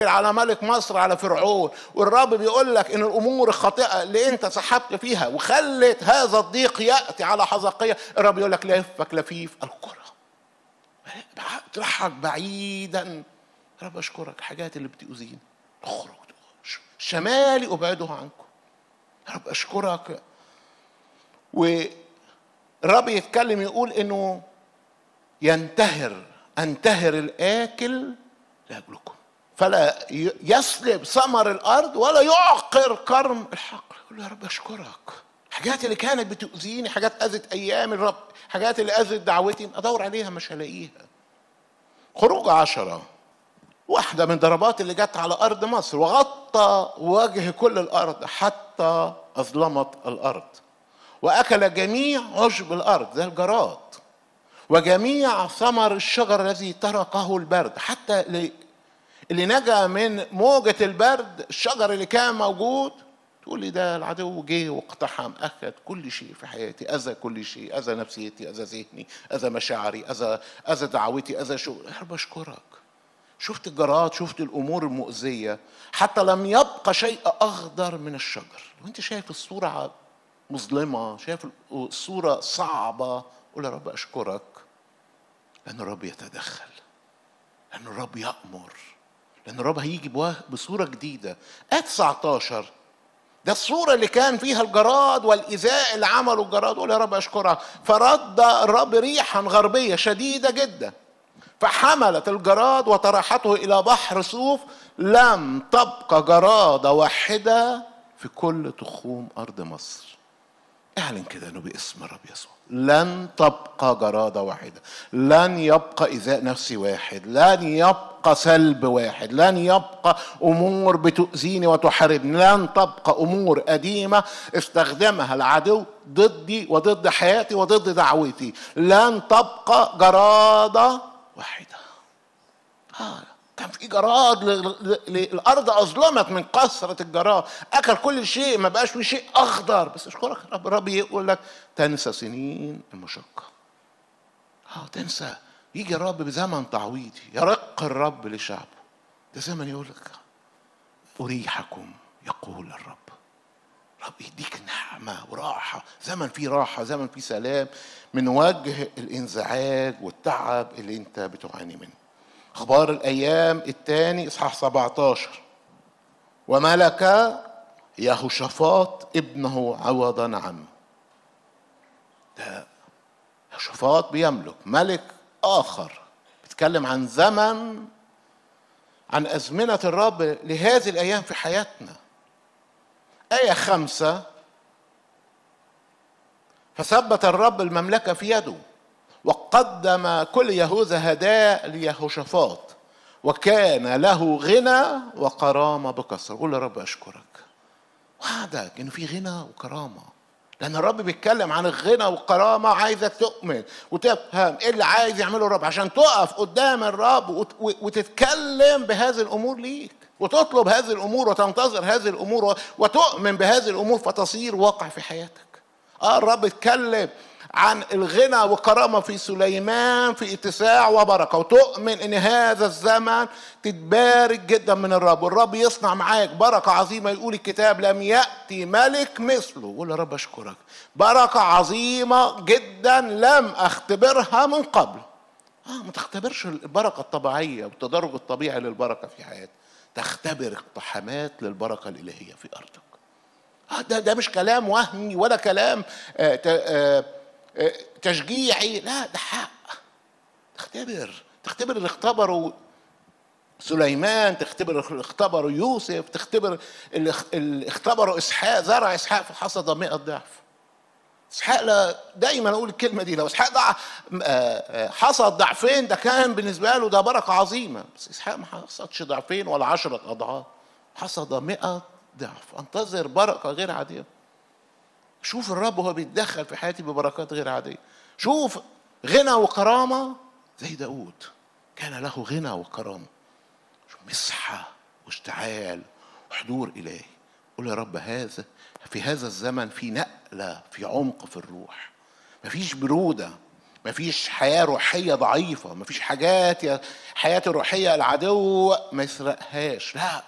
على ملك مصر على فرعون والرب بيقول لك ان الامور الخاطئه اللي انت سحبت فيها وخلت هذا الضيق ياتي على حزقيه الرب يقول لك لفك لفيف القرى اطرحك بعيدا رب اشكرك الحاجات اللي بتؤذيني اخرج شمالي ابعدها عنكم رب اشكرك والرب يتكلم يقول انه ينتهر انتهر الاكل لاجلكم فلا يسلب ثمر الارض ولا يعقر كرم الحقل يقول له يا رب اشكرك الحاجات اللي كانت بتؤذيني حاجات اذت ايام الرب حاجات اللي اذت دعوتي ادور عليها مش هلاقيها خروج عشرة واحدة من ضربات اللي جت على أرض مصر وغطى وجه كل الأرض حتى أظلمت الأرض وأكل جميع عشب الأرض زي الجراد وجميع ثمر الشجر الذي تركه البرد حتى اللي نجا من موجة البرد الشجر اللي كان موجود تقول لي ده العدو جه واقتحم اخذ كل شيء في حياتي اذى كل شيء اذى نفسيتي اذى ذهني اذى مشاعري اذى اذى دعوتي اذى شغل يا رب اشكرك شفت الجراد شفت الامور المؤذيه حتى لم يبقى شيء اخضر من الشجر لو انت شايف الصوره مظلمه شايف الصوره صعبه قول يا رب اشكرك لان الرب يتدخل لان الرب يامر لان الرب هيجي بصوره جديده ات 19 ده الصورة اللي كان فيها الجراد والإيذاء اللي عمله الجراد قول يا رب أشكرك فرد الرب ريحا غربية شديدة جدا فحملت الجراد وطرحته إلى بحر صوف لم تبقى جرادة واحدة في كل تخوم أرض مصر اعلن كده انه باسم الرب يسوع لن تبقى جرادة واحدة لن يبقى إيذاء نفسي واحد لن يبقى سلب واحد لن يبقى أمور بتؤذيني وتحاربني لن تبقى أمور قديمة استخدمها العدو ضدي وضد حياتي وضد دعوتي لن تبقى جرادة واحدة آه. كان في جراد الارض اظلمت من كثره الجراد اكل كل شيء ما بقاش في شيء اخضر بس اشكرك رب رب يقول لك تنسى سنين المشقه اه تنسى يجي الرب بزمن تعويضي يرق الرب لشعبه ده زمن يقول لك اريحكم يقول الرب رب يديك نعمة وراحة زمن فيه راحة زمن فيه سلام من وجه الانزعاج والتعب اللي انت بتعاني منه اخبار الايام الثاني اصحاح 17 وملك يهوشافاط ابنه عوضا عنه ده يهوشافاط بيملك ملك اخر بيتكلم عن زمن عن أزمنة الرب لهذه الأيام في حياتنا آية خمسة فثبت الرب المملكة في يده وقدم كل يهوذا هدايا ليهوشافاط وكان له غنى وكرامه بكثره قول يا رب اشكرك وعدك انه في غنى وكرامه لان الرب بيتكلم عن الغنى والكرامه عايزك تؤمن وتفهم ايه اللي عايز يعمله الرب عشان تقف قدام الرب وتتكلم بهذه الامور ليك وتطلب هذه الامور وتنتظر هذه الامور وتؤمن بهذه الامور فتصير واقع في حياتك اه الرب اتكلم عن الغنى والكرامه في سليمان في اتساع وبركه وتؤمن ان هذا الزمن تتبارك جدا من الرب والرب يصنع معاك بركه عظيمه يقول الكتاب لم ياتي ملك مثله قول يا رب اشكرك بركه عظيمه جدا لم اختبرها من قبل اه ما تختبرش البركه الطبيعيه والتدرج الطبيعي للبركه في حياتك تختبر اقتحامات للبركه الالهيه في ارضك آه ده ده مش كلام وهمي ولا كلام آه آه تشجيعي لا ده حق تختبر تختبر اللي اختبره سليمان تختبر اللي اختبره يوسف تختبر اللي اختبره اسحاق زرع اسحاق فحصد 100 ضعف اسحاق دايما اقول الكلمه دي لو اسحاق ضع حصد ضعفين ده كان بالنسبه له ده بركه عظيمه بس اسحاق ما حصدش ضعفين ولا عشرة اضعاف حصد 100 ضعف انتظر بركه غير عاديه شوف الرب وهو بيتدخل في حياتي ببركات غير عادية شوف غنى وكرامة زي داود كان له غنى وكرامة شوف مسحة واشتعال وحضور إلهي قول يا رب هذا في هذا الزمن في نقلة في عمق في الروح مفيش برودة مفيش حياة روحية ضعيفة مفيش حاجات يا حياة الروحية العدو ما يسرقهاش لا